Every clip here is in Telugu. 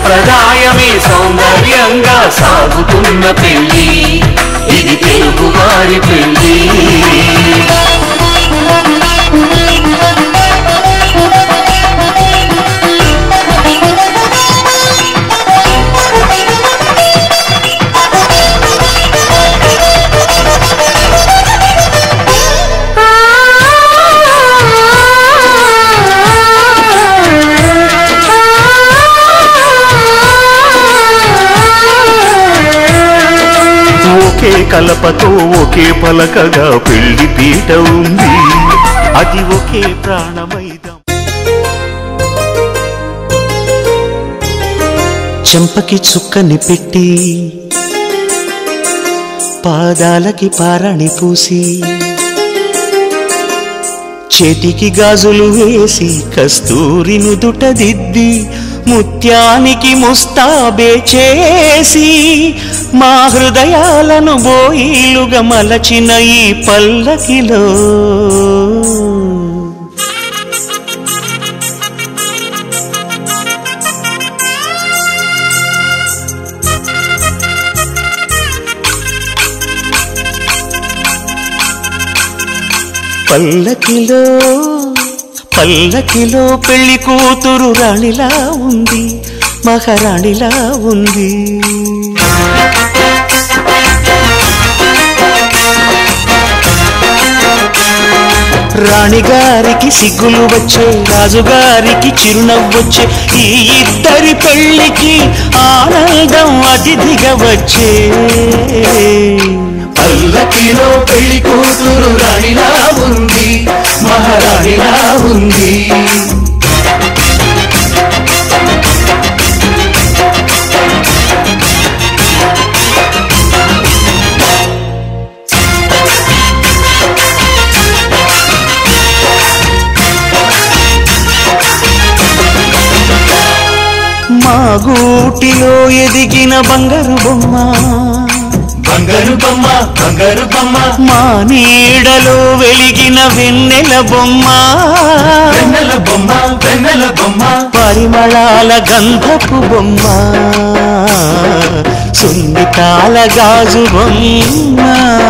సాంప్రదాయమే సౌందర్యంగా సాగుతున్న పెళ్లి ఇది తెలుగు వారి పెళ్లి ఒకే కలపతో ఒకే పలకగా పెళ్లి పీట ఉంది అది ఒకే ప్రాణమైదం చెంపకి చుక్కని పెట్టి పాదాలకి పారాణి పూసి చేతికి గాజులు వేసి కస్తూరి నుదుట దిద్ది ముత్యానికి ముస్తాబే చేసి మా హృదయాలను బోయిలుగా మలచిన ఈ పల్లకిలో పల్లకిలో పల్లకిలో పెళ్లి కూతురు రాణిలా ఉంది మహారాణిలా ఉంది రాణిగారికి సిగ్గులు వచ్చే రాజుగారికి చిరునవ్వొచ్చే ఈ ఇద్దరి పెళ్లికి ఆనందం అతిథిగా వచ్చే పల్లకిలో పెళ్లి కూతురు రాణిలా ఉంది మహారాణిలా ఉంది మా గూటిలో ఎదిగిన బంగారు బొమ్మ బంగారు బొమ్మ బంగారు బొమ్మ మా నీడలో వెలిగిన వెన్నెల బొమ్మ వెన్నెల బొమ్మ వెన్నెల బొమ్మ పరిమళాల గంధపు బొమ్మ సున్నితాల గాజు బొమ్మ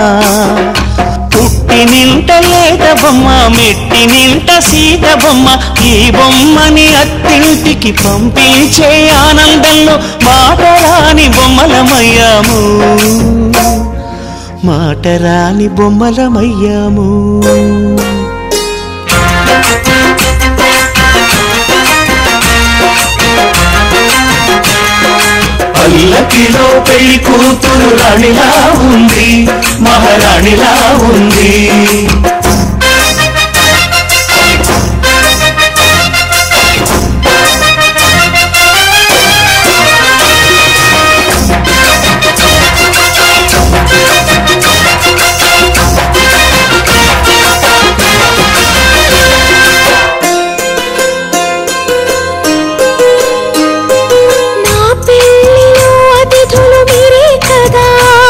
పుట్టి నింట లేత బొమ్మ మెట్టి నింట సీత బొమ్మ ఈ బొమ్మని అత్తింటికి పంపించే ఆనందంలో మాటరాని బొమ్మలమయ్యాము మాటరాని బొమ్మలమయ్యాము పల్లకిలో పెళ్లి కూతురు రాణిలా ఉంది మహారాణిలా ఉంది నా పెళ్ళిలో అతిథులు మీరే కదా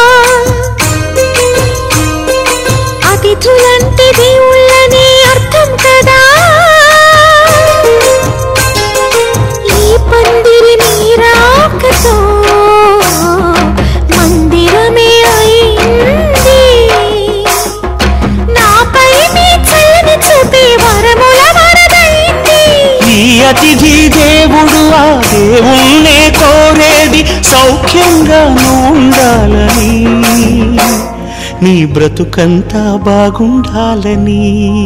అతిథులంటే దేవుళ్ళని అర్థం కదా ఈ పందిరి మీరాకతో మందిరమే అయింది నాపై మీ చల్లని చూపే వరముల వరదైంది ఈ అతిథి దేవుడు ఆ దేవుణ్ణే కోరేది సౌఖ్యంగా ఉండాలని నీ బ్రతుకంతా బాగుండాలని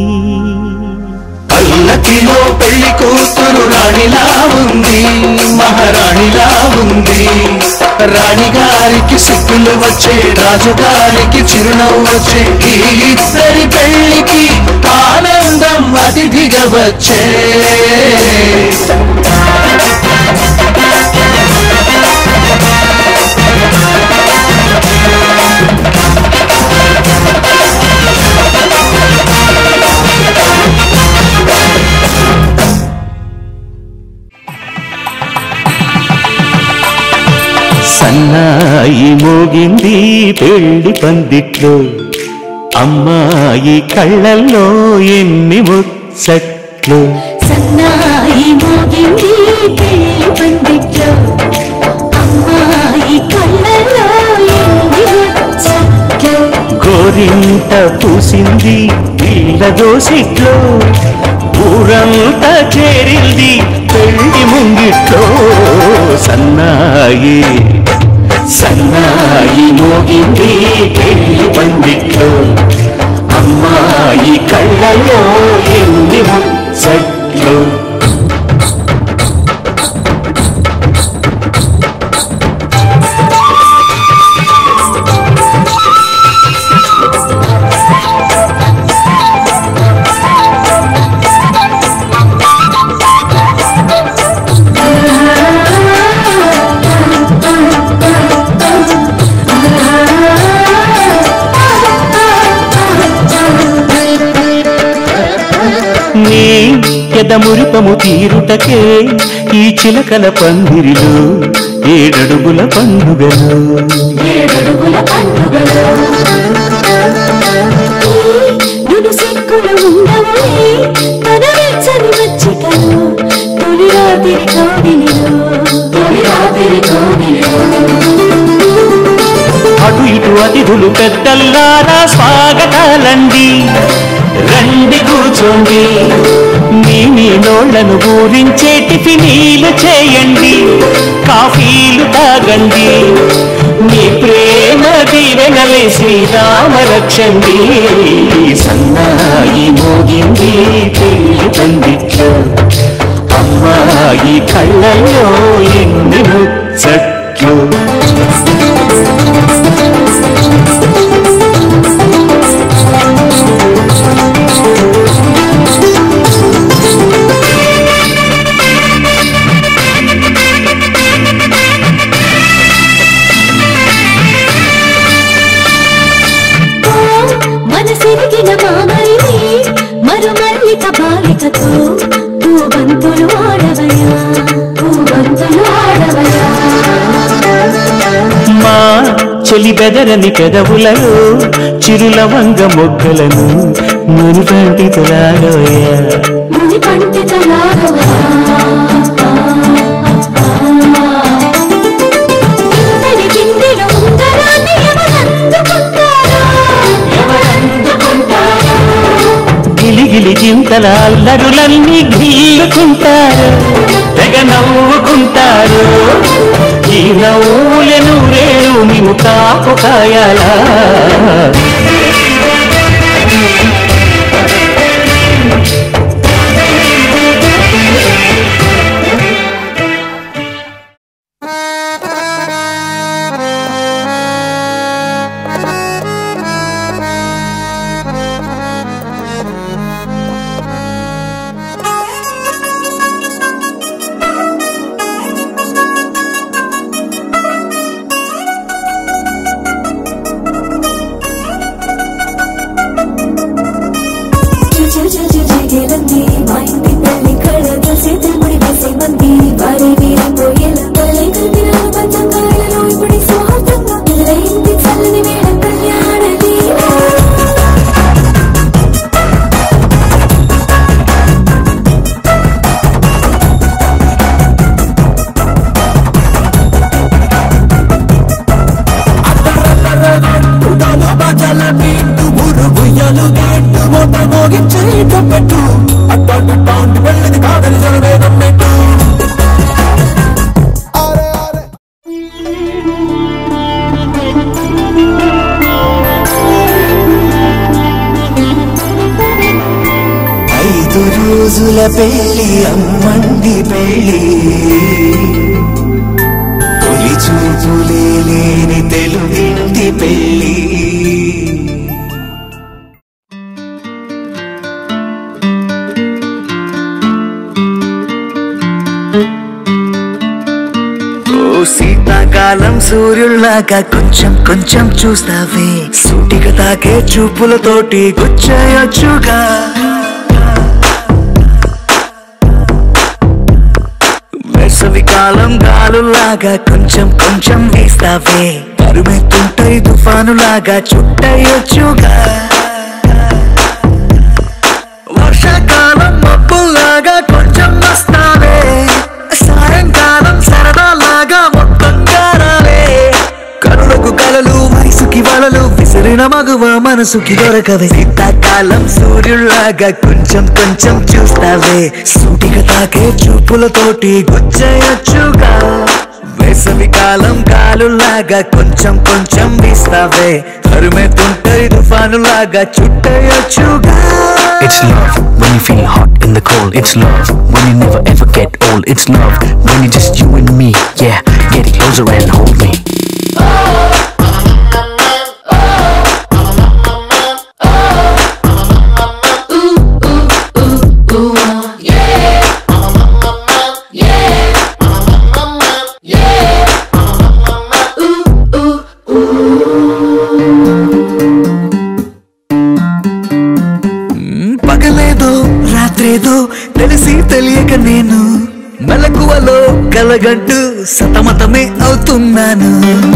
పల్లకిలో పెళ్లి కూతురు రాణిలా ఉంది మహారాణిలా ఉంది రాణిగారికి సిగ్గులు వచ్చే రాజుగారికి చిరునవ్వు వచ్చే ఈ ఇద్దరి పెళ్లికి ఆనందం అతిథిగా వచ్చే సన్నాయి మోగింది పెళ్లి పందిట్లో అమ్మాయి కళ్ళల్లో ఎన్ని ముచ్చట్లు సన్నాయి మోగింది పెళ్లి పందిట్లో పూసింది పిల్ల దోసిట్లో ఊరంతా చేరింది పెళ్లి ముంగిట్లో సన్నాయి సన్నాయి మోగింది పెళ్లి పందిట్లో అమ్మాయి కళ్ళలో ఎన్ని ముచ్చట్లు నీ ఎదమురిపము తీరుటకే ఈ చిలకల పందిరిలో ఏడడుగుల పండుగలు ఏడడుగుల పండుగలో నుడు సిక్కులు ఉండవే తన వెచ్చని మచ్చికలు తొలి రాత్రి కోడిలో తొలి రాత్రి కోడిలో అటు ఇటు అతిథులు పెద్దల్లారా స్వాగతాలండి రండి కూర్చోండి మీ మీ నోళ్లను ఊరించే టిఫినీలు చేయండి కాఫీలు తాగండి మీ ప్రేమ దీవెనలే శ్రీరామ రక్షండి సన్నాయి మోగింది పెళ్లి పందిట్లో అమ్మాయి కళ్ళలో ఎన్ని ముచ్చట్లు మనసిరిగిన మామరిని మరు మల్లిక బాలికతో పూబంతులు ఆడవయా పూబంతులు ఆడవయా మా చెలి బెదరని పెదవులలో చిరులవంగ మొగ్గలను మునిపంటి తొలాలోయ ముని పండితలాడవయా ఇంతని గిందెలో ఉంగరాన్ని ఎవరందుకుంటారో ఎవరందుకుంటారో గిలిగిలి చింతల అల్లరులన్నీ గిల్లుకుంటారు తెగ నవ్వుకుంటారు ఈ నవ్వులను రేణు నీవు తాపు కాయాలా జగలంది మా ఇంటి పెళ్లి కళ చేతులు ముడి వేసే మంది వారి వీరపోయేల తల్లి కలిపిన పంచంగాలలో ఇప్పుడు సౌహార్దంగా ఎదురైంది చల్లని వేళ కళ్యాణ దీవెన. ఐదు రోజుల పెళ్లి అమ్మండి పెళ్లి తొలి చూపులే లేని తెలుగింటి పెళ్లి ఓ శీతాకాలం సూర్యుల్లాగా కొంచెం కొంచెం చూస్తావే సూటిగా తాకే చూపులతోటి గుచ్చేయొచ్చుగా వేసవి కాలం గాలులాగా కొంచెం కొంచెం వేస్తావే తరుమెత్తుంటాయి తుఫానులాగా చుట్టయొచ్చుగా వర్షాకాలం మబ్బులాగా కొంచెం వస్తావే సాయంకాలం సరదాలాగా మొత్తం రావే కనులకు కలలు వయసుకి వలలు విసిరిన మగువ మనసుకి దొరకవే శీతాకాలం సూర్యుల్లాగా కొంచెం కొంచెం చూస్తావే సూటిగా తాకే చూపులతోటి గుచ్చయొచ్చుగా వేసవి కాలం కాలులాగా కొంచెం కొంచెం వీస్తావే తరుమేతుంటది తుఫానులాగా చుట్టయొచ్చుగా It's love when you feel hot in the cold. It's love when you never ever get old. It's love when you just you and me. Yeah, get closer and hold me. పగలేదో రాత్రేదో తెలిసి తెలియక నేను మెలకువలో కలగంటూ సతమతమే అవుతున్నాను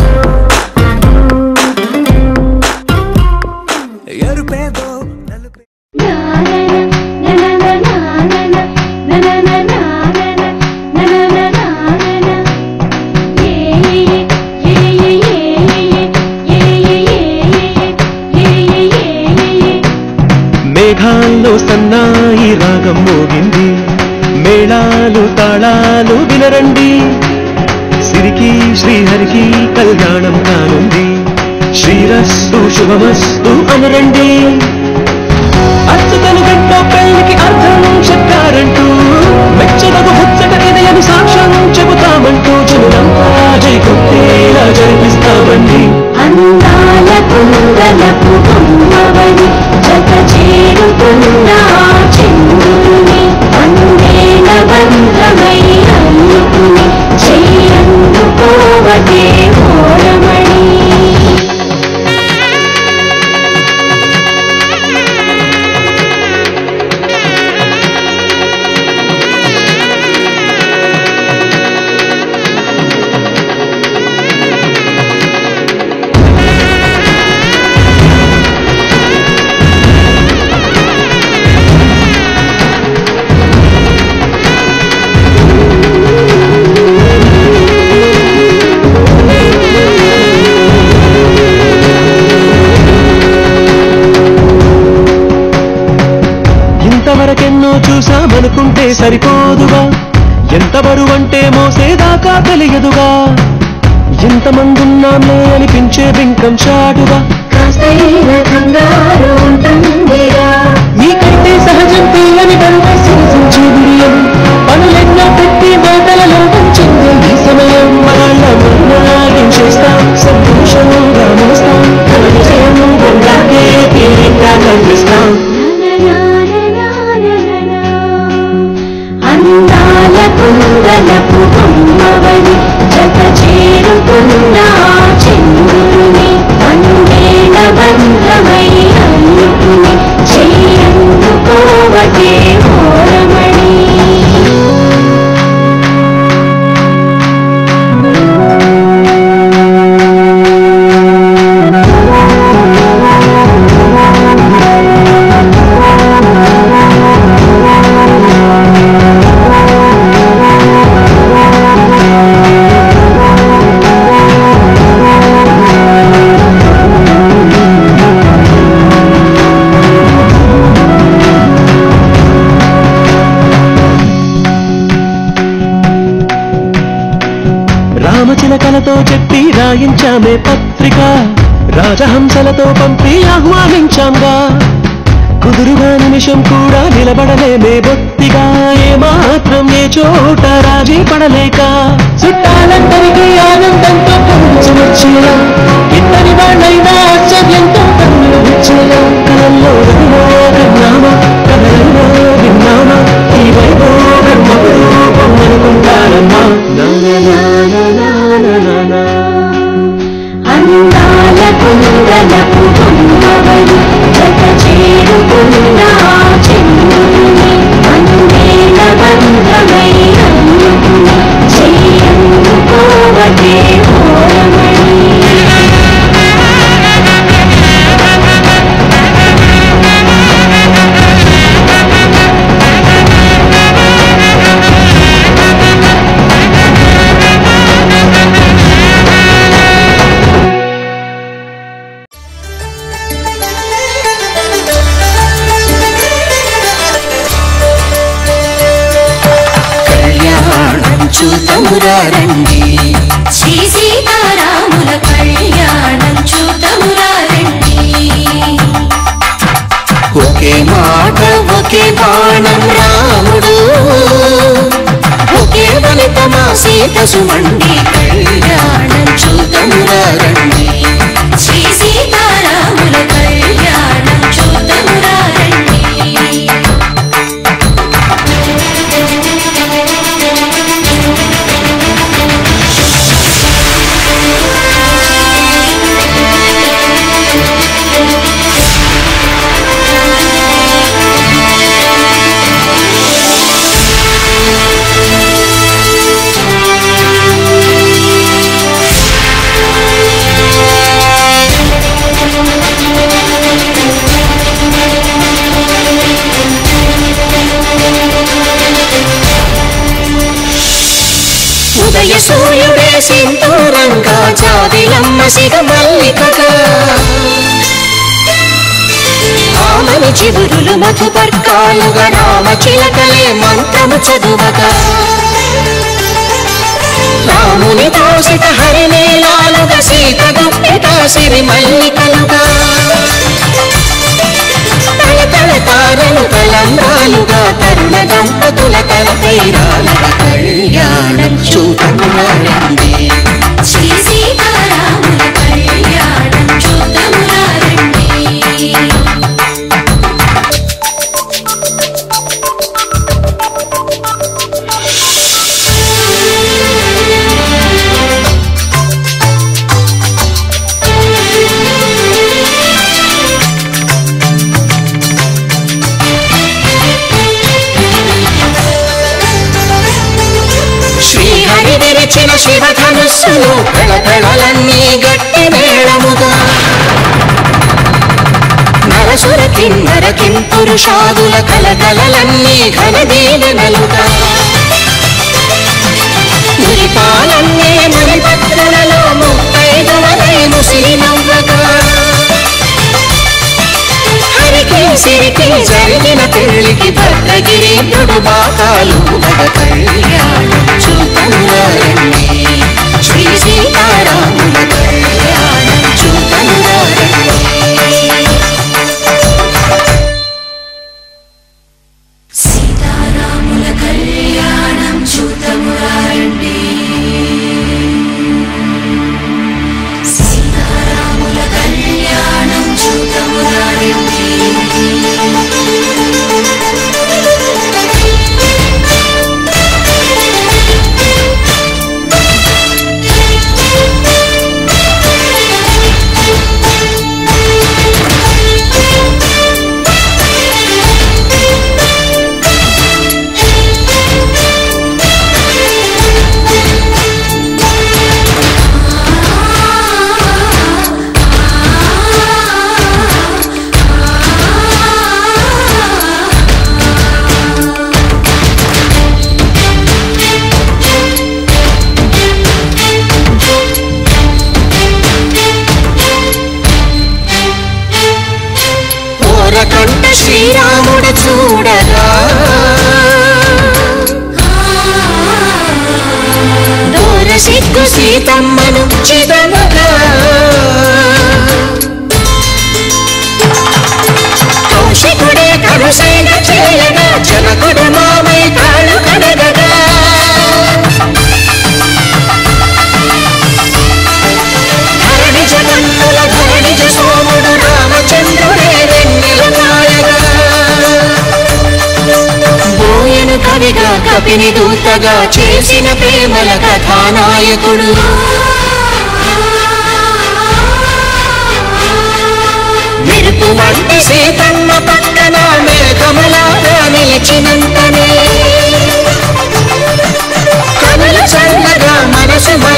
ఎరుపేదో నలుపే మేఘాల్లో సన్నాయి రాగం మోగింది మేళాలు తాళాలు వినరండి సిరికి శ్రీహరికి కళ్యాణం కానుంది శ్రీరస్తు శుభమస్తు అనరండి అచ్చుతను గంట పెళ్లికి అర్థం చెప్పారంటూ మెచ్చదగు ముచ్చట ఇదయని సాక్ష్యం చెబుతామంటూ జనులంతా జై కొట్టేలా జరిపిస్తామండి అందాల కుందలపు బొమ్మవని జత చేరుతున్న చంద్రుని అందేల బంధమై అల్లుకుని చెయ్యందుకోవటే ఓరమణి ఇంతవరకెన్నో చూసామనుకుంటే సరిపోదుగా ఎంత బరువంటే మోసేదాకా తెలియదుగా ఎంతమందున్నామే అనిపించే బింకం చాటుగా కాస్తైన కంగారు ఉంటుందిరా మీకైతే సహజం తీయని బరువై సూచించే బిడియం పనులెన్నో పెట్టి మాటలలో ఉంచింది ఈ సమయం వాళ్ళ మన్నాయం చేస్తాం సంతోషంగా మోస్తాం తన విజయం గుండాకే తీరిగ్గా కనిపిస్తాం అందాల కుందలపు బొమ్మవని జత చేరుకున్న చంద్రుని అందేల బంధమై అల్లుకుని చెయ్యందుకోవటే ఓరమణి రామచిలకలతో చెప్పి రాయించామే పత్రిక రాజహంసలతో పంపి ఆహ్వానించాంగా కుదురుగా నిమిషం కూడా నిలబడలేమే బొత్తిగా ఏ మాత్రం ఏ చోట రాజీ పడలేక చుట్టాలందరికీ ఆనందంతో పొంచి వచ్చేలా ఇద్దరి వాళ్ళైనా ఆశ్చర్యంతో కన్నులు వచ్చేలా కలల్లో రవిలో విన్నామా కథలలో విన్నామా ఈ వైభోగం మగురూపం అనుకుంటారమ్మా నా నా నా నా నా నా నా అందాల కుందలపు బొమ్మవని జత చేరుకున్న చంద్రుని అందేల బంధమై అల్లుకుని చెయ్యందుకోవటే ఓరమణి రండి శ్రీ సీతారాముల కళ్యాణం చూతమురా రండి ఒకే మాట ఒకే బాణం రాముడు ఒకే వనితమా సీత సుమండి కళ్యాణం చూతమురా రండి శ్రీ సీతారాముల కళ్యాణం చూతమురా రండి ఉదయ సూర్యుడే సింధూరంగా జాబిలమ్మ సిగ మల్లికగా ఆమని చివురులు మధుపర్కాలుగా రామ చిలకలే మంత్రము చదువగా రాముని దోసిత హరినేలాలుగా సీత గుప్పిట సిరి మల్లికలుగా తల తల తారలు తలంబ్రాలుగా తరుణ దంపతుల తల తీరాలుగా కళ్యాణం చూడండి శ్రీ సీతారాముల కళ్యాణం చూతమురా రండి శ్రీహరి విరిచిన శివధనుస్సులు కళకళలన్నీ గట్టి మేళముగా నరసుర కిన్నర కింపురుషాదుల కలకలలన్నీ ఘనదీవెనలుగా మురిపాలన్నీ మురిపత్రులలో ముత్తైదువలై ముసిరి నవ్వగా హరికి సిరికి జరిగిన పెళ్లికి భద్రగిరి బాకాలు మగ కళ్యాణం చూపనురారండి శ్రీ సీతారాముల కళ్యాణం చూపనురారండి సీతారాముల కళ్యాణం చూతమురా రండి సీతారాముల కళ్యాణం చూతమురా రండి ఓరకంట శ్రీరాముడు చూడగా దూర సిగ్గు సీతమ్మను చిదమగా కౌశికుడే కరుసైన చేయగా జనకుడు మామై కాళ్ళు కడగగా ధరణి జగన్నుల ధరణిజ సోముడు రామచంద్రుడే వెన్నెల కాయగా బోయను కవిగా కపిని దూతగా చేసిన ప్రేమల కథానాయకుడు మెరుపు వంటి సీతమ్మ పక్కన మేఘములాగా నిలిచినంతనే కనుల చల్లగా మనసు మై